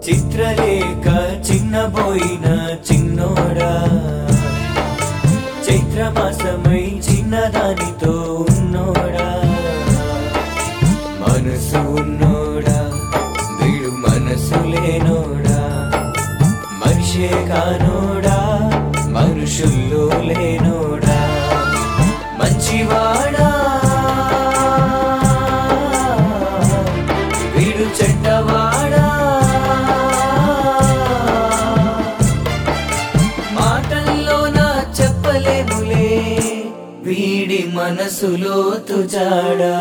చిత్రలేఖ చిన్నబోయిన చిన్నోడా చైత్రమాసమై చిన్నదానితో ఉన్నోడా మనసు ఉన్నోడా వీడు మనసు లేనోడా మనిషే కానోడా మనుషుల్లో లేనోడా మంచివాడా వీడు చెడ్డవాడా మాటల్లో నా చెప్పలేములే వీడి మనసులో తుజాడా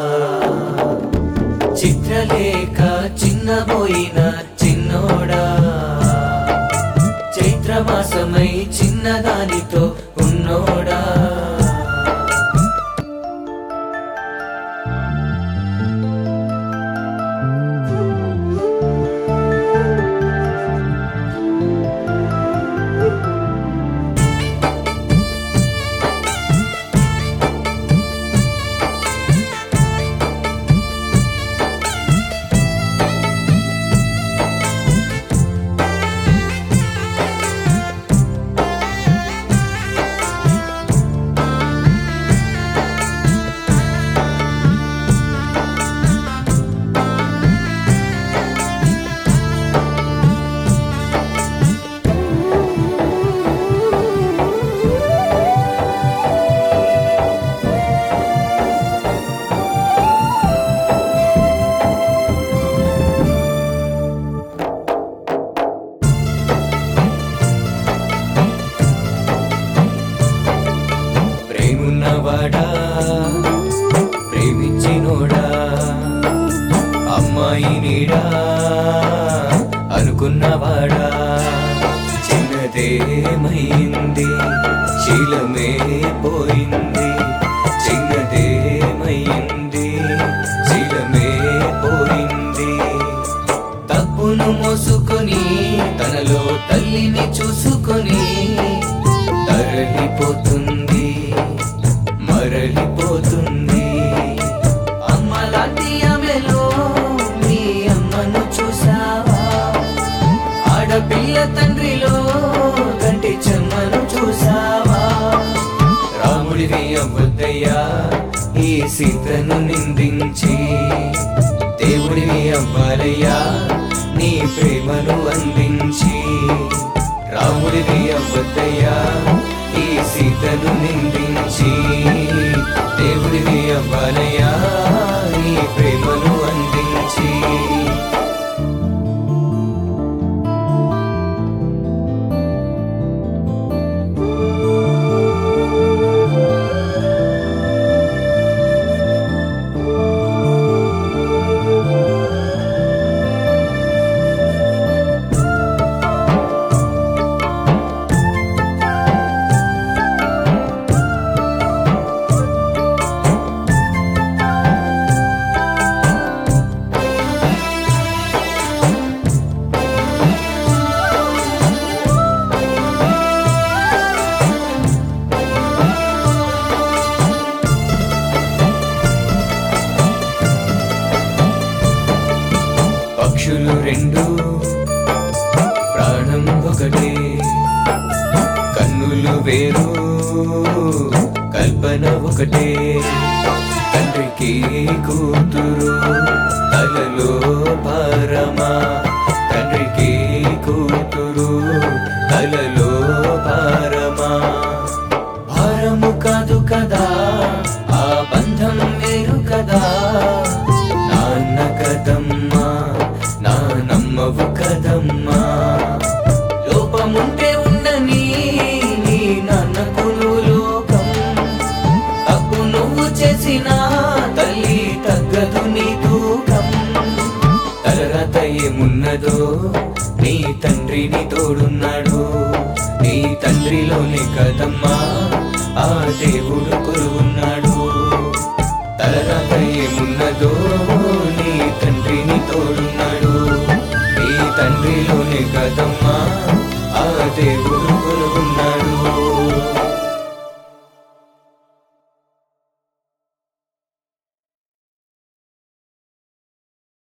చిత్రలేఖ చిన్నబోయిన చిన్నోడా చైత్రమాసమై చిన్నదానితో ఉన్నోడా ప్రేమున్నవాడా ప్రేమించినోడా అమ్మాయి నీడా అనుకున్నవాడా చిన్నదేమైంది శీలమే పోయింది చిన్నదేమైంది శీలమే పోయింది తప్పును మోసుకొని తనలో తల్లిని చూసుకొని తరలిపోతుంది మరలిపోతుంది అమ్మలాంటి ఆమెలో నీ అమ్మను చూసావా ఆడపిల్ల తండ్రిలో కంటి చెమ్మను చూసావా రాముడివి అవ్వద్దయ్యా ఈ సీతను నిందించి దేవుడివి అవ్వాలయ్యా నీ ప్రేమను అందించి రాముడివి అవ్వద్దయ్యా ఈ సీతను నిందించి దేవుడివి అవ్వాలయ్యా నీ ప్రేమను అందించి పక్షులు రెండు ప్రాణం ఒకటే కన్నులు వేరు కల్పన ఒకటే తండ్రికి కూతురు తలలో భారమా తండ్రికి కూతురు తలలో భారమా భారము కాదు కదా ఆ బంధం వేరు కదా నాన్న కదమ్మా నానమ్మవు కదమ్మా లోపముంటే ఉండని నీ నాన్నకు లోకం తప్పు నువ్వు చేసిన తల్లి తగ్గదు నీ తూకం తలరాత ఏమున్నదో నీ తండ్రిని తోడున్నాడు నీ తండ్రిలోనే కదమ్మా ఆ దేవుడు కొలువున్నాడు తలరాత ఏమున్నదో నీ తండ్రిని తోడున్నాడు నీ తండ్రిలోనే కదమ్మా ఆ దేవుడు కొలువున్నాడు